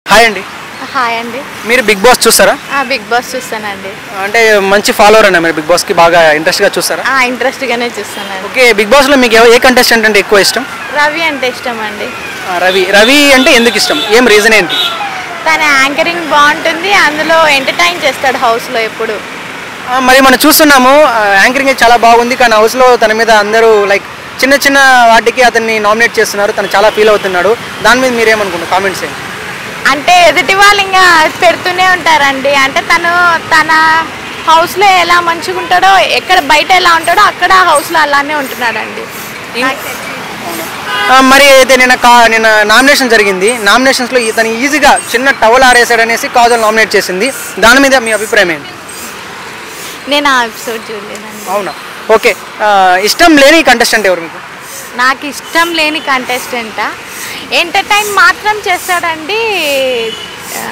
Hi అండి hi అండి మీరు బిగ్ బాస్ చూస్తారా బిగ్ బాస్ చూస్తానండి అంటే మంచి ఫాలోవర్ అండి మీరు బిగ్ బాస్కి బాగా ఇంట్రెస్ట్గా చూస్తారా ఇంట్రెస్ట్గానే చూస్తానండి ఓకే బిగ్ బాస్లో మీకు ఎవ- ఏ కంటెస్టెంట్ అంటే ఎక్కువ ఇష్టం రవి అంటే ఇష్టం అండి ఆ, రవి రవి అంటే ఎందుకు ఇష్టం ఏం రీజన్ ఏంటి తన యాంకరింగ్ బాగుంటుంది అందులో ఎంటర్టైన్ చేస్తాడు హౌస్లో ఎప్పుడు ఆ, మరి మనం చూస్తున్నాము యాంకరింగ్ చాలా బాగుంది కానీ హౌస్లో తన మీద అందరూ లైక్ చిన్న చిన్న వాటికి అతన్ని నామినేట్ చేస్తున్నారు తను చాలా ఫీల్ అవుతున్నాడు దాని మీద మీరేమనుకుంటారు కామెంట్స్ ఏంటి అంటే ఎదుటి వాళ్ళు ఇంకా పెడుతూనే ఉంటారండి అంటే తను తన హౌస్లో ఎలా మంచిగా ఉంటాడో ఎక్కడ బయట ఎలా ఉంటాడో అక్కడ హౌస్లో అలానే ఉంటున్నాడండి నాకు తెలిసి. ఆ, మరి అయితే నిన్న కా నిన్న నామినేషన్ జరిగింది నామినేషన్స్లో తను ఈజీగా చిన్న టవల్ ఆరేసాడు అనేసి కాజల్ నామినేట్ చేసింది దాని మీద మీ అభిప్రాయం ఏంటి నేను ఆ ఎపిసోడ్ చూడలేదండి అవునా ఓకే ఆ, ఇష్టం లేని కంటెస్టెంట్ ఎవరు మీకు నాకు ఇష్టం లేని కంటెస్టెంటా ఎంటర్టైన్ మాత్రం చేస్తాడండి ఆ,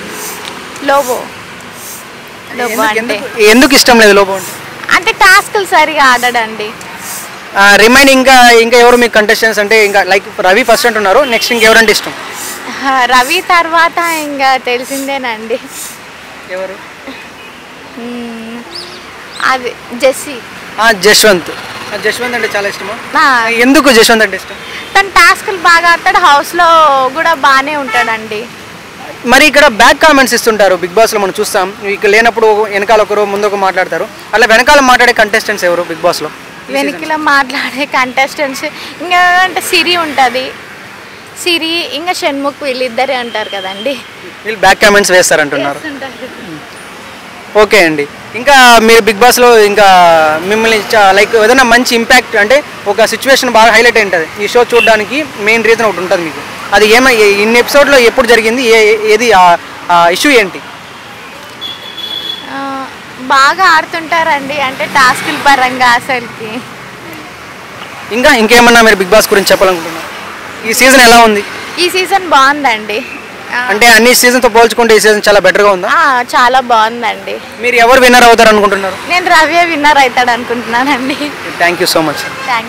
లోబో లోబో ఎందుకు- అంటే ఎందుకు ఎందుకు ఇష్టం లేదు లోపం అంటే అంటే టాస్క్లు సరిగా ఆడడండి రిమైండ్ ఇంకా ఇంకా ఎవరు మీకు కంటెస్టెంట్స్ అంటే ఇంకా లైక్ రవి ఫస్ట్ అంటున్నారు నెక్స్ట్ ఇంకెవరంటే ఇష్టం ఆ, రవి తర్వాత ఇంకా తెలిసిందేనండి ఎవరు మ్మ్. అది జెస్సీ జశ్వంత్ ఆ, జశ్వంత్ అంటే చాలా ఇష్టమా ఆ, ఎందుకు జశ్వంత్ అంటే ఇష్టం తను టాస్క్లు బాగా ఆడతాడు హౌస్లో కూడా బాగానే ఉంటాడండి మరి ఇక్కడ బ్యాక్ కామెంట్స్ ఇస్తుంటారు బిగ్ బాస్లో మనం చూస్తాం ఇక్కడ లేనప్పుడు వెనకాల ఒకరు ముందు ఒక మాట్లాడతారు అలా వెనకాల మాట్లాడే కంటెస్టెంట్స్ ఎవరు బిగ్ బాస్లో వెనకలో మాట్లాడే కంటెస్టెంట్స్ ఇంకా అంటే సిరి ఉంటుంది సిరి ఇంకా షణ్ముఖ్ వీళ్ళిద్దరే ఉంటారు కదండి వీళ్ళు బ్యాక్ కామెంట్స్ వేస్తారంటున్నారు చేస్తుంటారు. ఓకే అండి ఇంకా మీరు బిగ్ బాస్లో ఇంకా మిమ్మల్ని లైక్ ఏదైనా మంచి ఇంపాక్ట్ అంటే ఒక సిచ్యువేషన్ బాగా హైలైట్ అయి ఉంటుంది ఈ షో చూడడానికి మెయిన్ రీజన్ ఒకటి ఉంటుంది మీకు అది ఏమై ఇన్ని ఎపిసోడ్లో ఎప్పుడు జరిగింది ఏ ఏది ఇష్యూ ఏంటి ఆ, బాగా ఆడుతుంటారండి అంటే టాస్కుల పరంగా అసలుకి ఇంకా ఇంకేమన్నా మీరు బిగ్ బాస్ గురించి చెప్పాలనుకుంటున్నారు ఈ సీజన్ ఎలా ఉంది ఈ సీజన్ బాగుందండి ఆ, అంటే అన్ని సీజన్తో పోల్చుకుంటే ఈ సీజన్ చాలా బెటర్గా ఉందా ఆ, చాలా బాగుందండి మీరు ఎవరు విన్నర్ అవుతారు అనుకుంటున్నారు నేను రవి విన్నర్ అవుతాడు అనుకుంటున్నానండి thank you so much thank